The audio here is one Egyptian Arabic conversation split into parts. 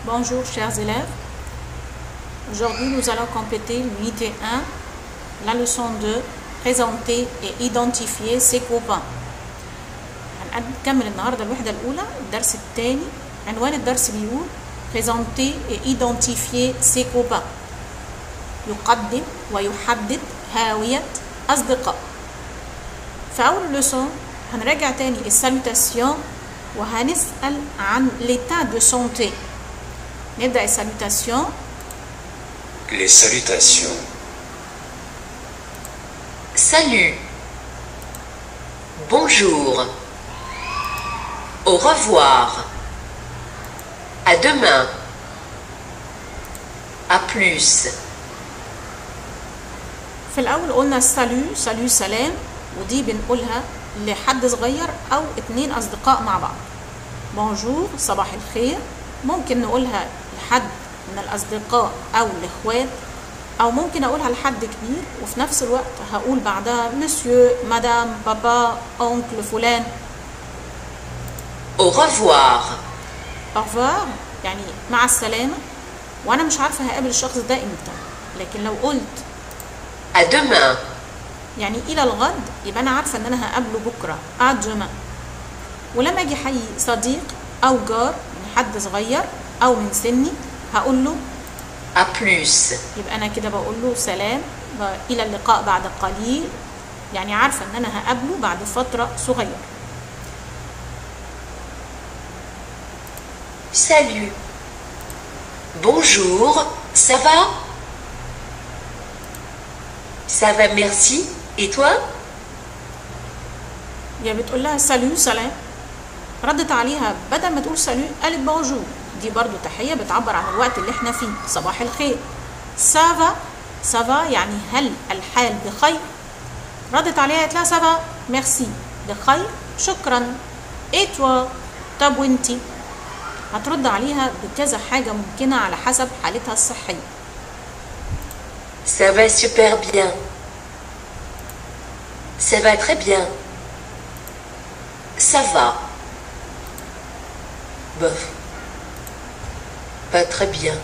Bonjour chers élèves. Aujourd'hui nous allons compléter l'unité 1, la leçon 2, présenter et identifier ses copains. هنكمل النهارده الوحدة الأولى الدرس الثاني عنوان الدرس بيقول présenter et identifier ses copains. يقدم ويحدد هاوية أصدقاء. في أول لسون هنراجع تاني السالوتاسيون وهنسأل عن l'état de santé. نبدأ السالوتاسيون Les salutations. Salut. Bonjour. Au revoir. À demain. À plus. في الأول قلنا سالو سالو سلام ودي بنقولها لحد صغير أو اتنين أصدقاء مع بعض بونجور صباح الخير ممكن نقولها لحد من الأصدقاء أو الإخوات أو ممكن أقولها لحد كبير وفي نفس الوقت هقول بعدها مسيو مدام بابا أونكل فلان Au revoir. أوفوار يعني مع السلامة وأنا مش عارفة هقابل الشخص ده إمتى لكن لو قلت À demain. يعني الى الغد يبقى انا عارفه ان انا هقابله بكره ادجما ولما اجي احيي صديق او جار من حد صغير او من سني هقول له À plus. يبقى انا كده بقول له سلام ب- الى اللقاء بعد قليل يعني عارفه ان انا هقابله بعد فتره صغيره Salut. Bonjour. Ça va Ça va, merci. Et toi يا بتقول لها سالو سلام ردت عليها بدل ما تقول سالو قالت بونجور دي برضو تحيه بتعبر عن الوقت اللي احنا فيه صباح الخير سافا سافا يعني هل الحال بخير ردت عليها قالت لها سافا ميرسي بخير شكرا ايه توا طب وانتي هترد عليها بكذا حاجه ممكنه على حسب حالتها الصحيه Ça va super bien. Ça va très bien. Ça va. Bof. Pas très bien.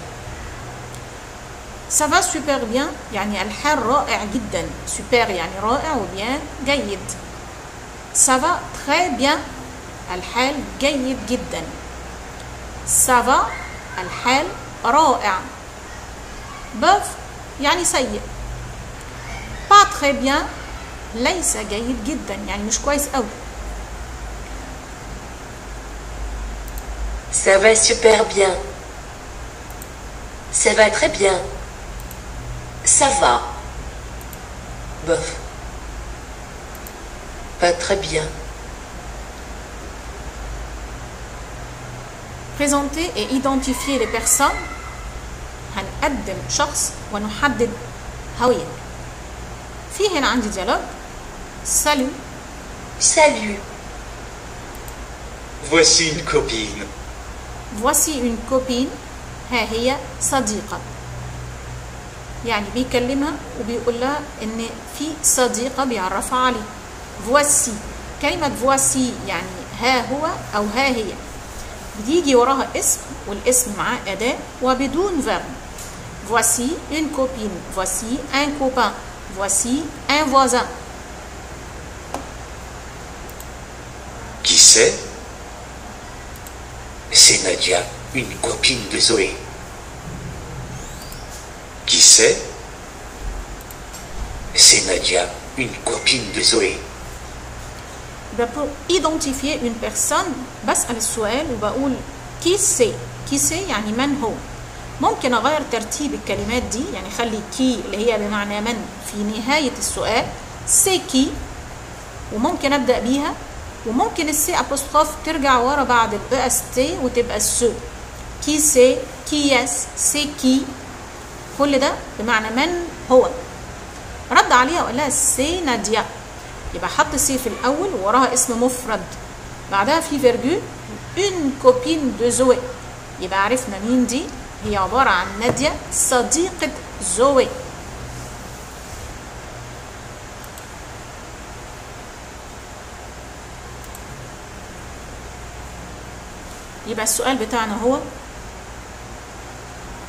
سافا سوبر بيان يعني الحال رائع جدا سوبر يعني رائع وبيان جيد سافا تري بيان الحال جيد جدا سافا الحال رائع بوف يعني سيء با تري بيان ليس جيد جدا يعني مش كويس قوي Ça va super bien. Ça va très bien. Ça va. Bof. Pas très bien. présenter et identifier les personnes هنقدم شخص ونحدد هوية في هنا عندي ديالوج سالو Salut. Voici une copine. voici une copine ها هي صديقة يعني بيكلمها وبيقول لها ان في صديقة بيعرفها عليه voici كلمة voici يعني ها هو او ها هي بيجي وراها اسم والاسم معاه أداة وبدون verbe voici une copine voici un copain voici un voisin Qui c'est C'est Nadia, une copine de Zoé. Qui c'est C'est Nadia, une copine de Zoé. يبقى pour identifier une personne بسأل السؤال وبقول كي سي كي سي يعني من هو ممكن أغير ترتيب الكلمات دي يعني خلي كي اللي هي بمعنى من في نهاية السؤال سي كي وممكن أبدأ بيها وممكن السي أبوستروف ترجع ورا بعد البي اس تي وتبقى السو كي سي كي يس سي كي كل ده بمعنى من هو رد عليها وقال لها سي ناديا يبقى حط سي في الاول ووراها اسم مفرد بعدها في فيرجول اون كوبين دو زوي يبقى عرفنا مين دي هي عبارة عن نادية صديقة زوي يبقى السؤال بتاعنا هو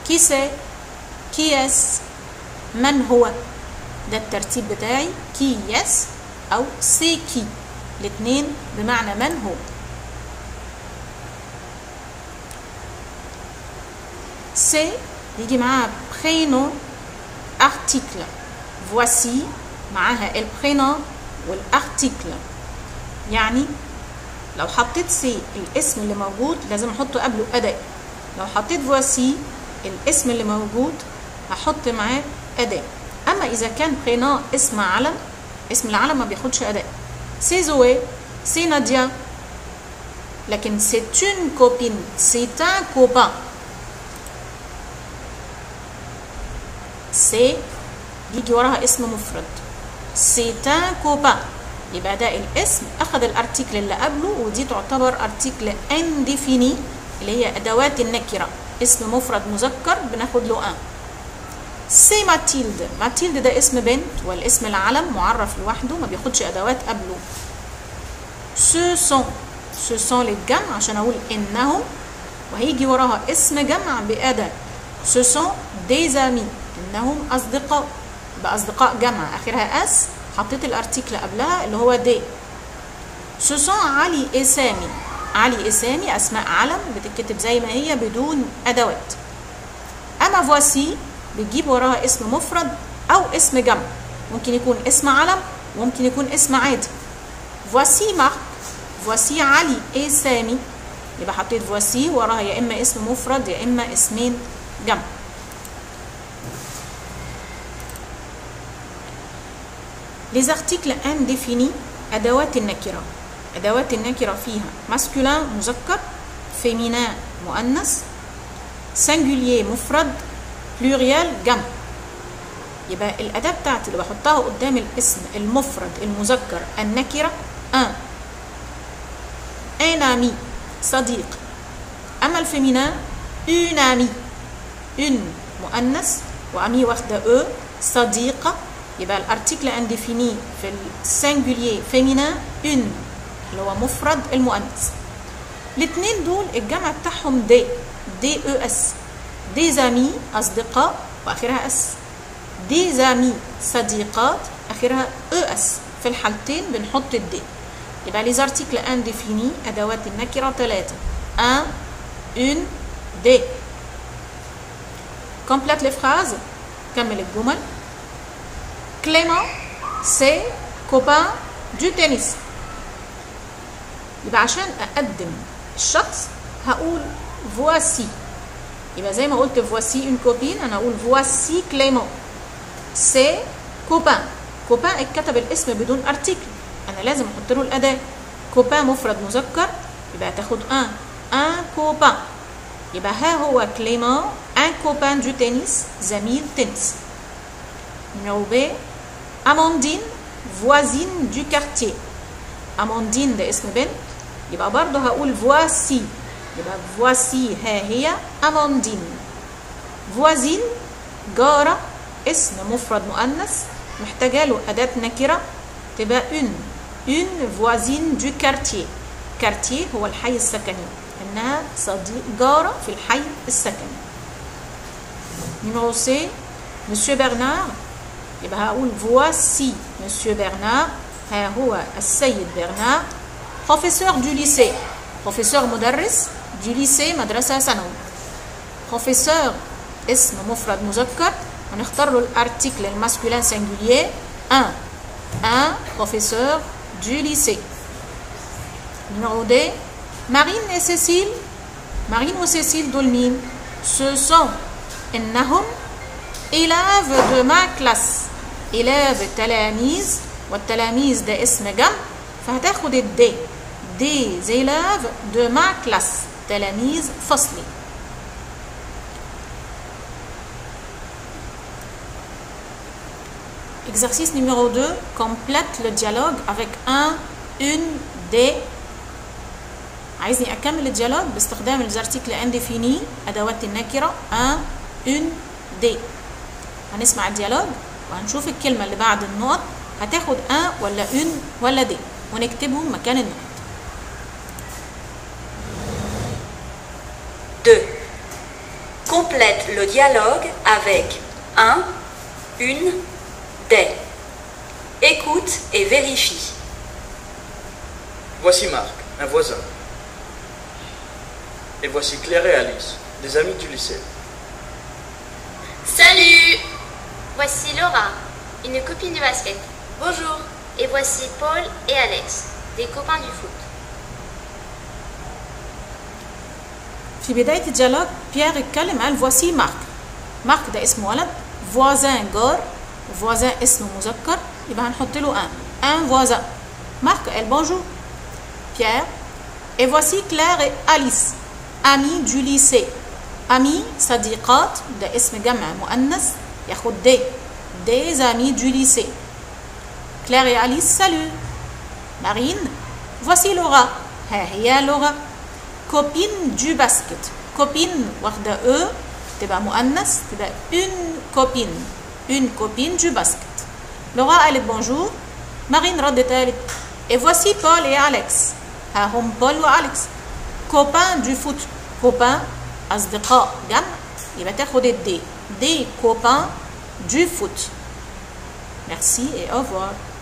كي سي كي اس من هو ده الترتيب بتاعي كي يس او سي كي الاثنين بمعنى من هو سي يجي معاها prénom article voici معاها البرينوم والارتيكل يعني لو حطيت سي الاسم اللي موجود لازم احط قبله اداة لو حطيت فواسي الاسم اللي موجود هحط معاه اداة اما اذا كان برينوم اسم علم اسم العلم ما بياخدش اداة سي زوي سي ناديا لكن c'est une copine c'est un copain سي يجي وراها اسم مفرد c'est un copain يبقى ده الاسم اخذ الارتيكل اللي قبله ودي تعتبر ارتيكل انديفيني اللي هي ادوات النكره اسم مفرد مذكر بناخد له ان سي ماتيلد ماتيلد ده اسم بنت والاسم العلم معرف لوحده ما بياخدش ادوات قبله سو سون سو سون للجمع عشان اقول انهم وهيجي وراها اسم جمع باداه سو سون دي زامي انهم اصدقاء يبقى اصدقاء جمع اخرها اس حطيت الارتيكل قبلها اللي هو دي سوسون علي اسامي علي اسامي اسماء علم بتتكتب زي ما هي بدون ادوات اما فواسي بتجيب وراها اسم مفرد او اسم جمع ممكن يكون اسم علم وممكن يكون اسم عادي فواسي مارك فواسي علي اسامي يبقى حطيت فواسي وراها يا اما اسم مفرد يا اما اسمين جمع Les articles indéfinis أدوات النكرة أدوات النكرة فيها masculin مذكر féminin مؤنث singulier مفرد pluriel جمع يبقى الأداة بتاعتي اللي بحطها قدام الاسم المفرد المذكر النكرة un un ami صديق أما الفيمينين une amie une مؤنث وأمي واخدة أو صديقة يبقى الارتيكل انديفيني في السنجولير فيمينين اون اللي هو مفرد المؤنث الاثنين دول الجمع بتاعهم دي دي او اس دي زامي اصدقاء واخرها اس دي زامي صديقات اخرها او اس في الحالتين بنحط الدي يبقى لي زارتيكل انديفيني ادوات النكره ثلاثه ان اون دي كومبليت لي فراز كمل الجمل Clément, c'est copain du tennis. يبقى عشان أقدم الشخص هقول voici. يبقى زي ما قلت voici une copine أنا أقول voici Clément. C'est copain. copain اتكتب الاسم بدون ارتيكل. أنا لازم أحط له الأداة. copain مفرد مذكر يبقى تاخد un. un copain. يبقى ها هو Clément un copain du tennis زميل تنس. numéro B Amandine voisine du quartier Amandine ده اسم بنت يبقى برضه هقول voici يبقى voici ها هي Amandine voisine جارة اسم مفرد مؤنث محتاجة له أداة نكرة تبقى une une voisine du quartier quartier هو الحي السكني إنها صديق جارة في الحي السكني numéro C Monsieur Bernard يبقى هقول voici monsieur Bernard ها هو السيد برنار professeur du lycée professeur مدرس du lycée مدرسة ثانوي professeur اسم مفرد مذكر هنختار له الارتيكل الماسكولين سنجولير un un professeur du lycée numéro D Marine et Cécile Marine و Cécile دول مين ce sont إنهم élèves de ma classe إلاب تلاميذ والتلاميذ ده اسم جمع فهتاخد الدي دي زيلاف دو ما كلاس تلاميذ فصلي Exercice numéro 2, complète le dialogue avec un, une, des. عايزني أكمل الديالوج باستخدام الارتيكل انديفيني أدوات النكرة un, une, des. هنسمع الديالوج وهنشوف الكلمة اللي بعد النقط هتاخد ان ولا اون ولا دي ونكتبهم مكان النقط 2. Complète le dialogue avec un, une, des. Écoute et vérifie. Voici Marc, un voisin. Et voici Claire et Alice, des amis du lycée. Salut Voici Laura, une copine de basket. Bonjour. Et voici Paul et Alex, des copains du foot. في بداية الديالوج بيير اتكلم قال فواسي مارك مارك ده اسم ولد فوازان جار فوازان اسم مذكر يبقى هنحط له ان ان فوازان مارك قال بونجور بيير et voici Claire et Alice amis du lycée amis صديقات ده اسم جمع مؤنث ياخد دي des amis du lycée Claire et Alice salut Marine voici Laura ها هي لغة copine du basket copine واخدة E تبقى مؤنث تبقى une copine une copine du basket Laura قالت بونجور مارين ردت قالت et voici Paul et Alex ها هم بول وأليكس copain du foot copain أصدقاء جمع يبقى تاخد الدي des copains du foot merci et au revoir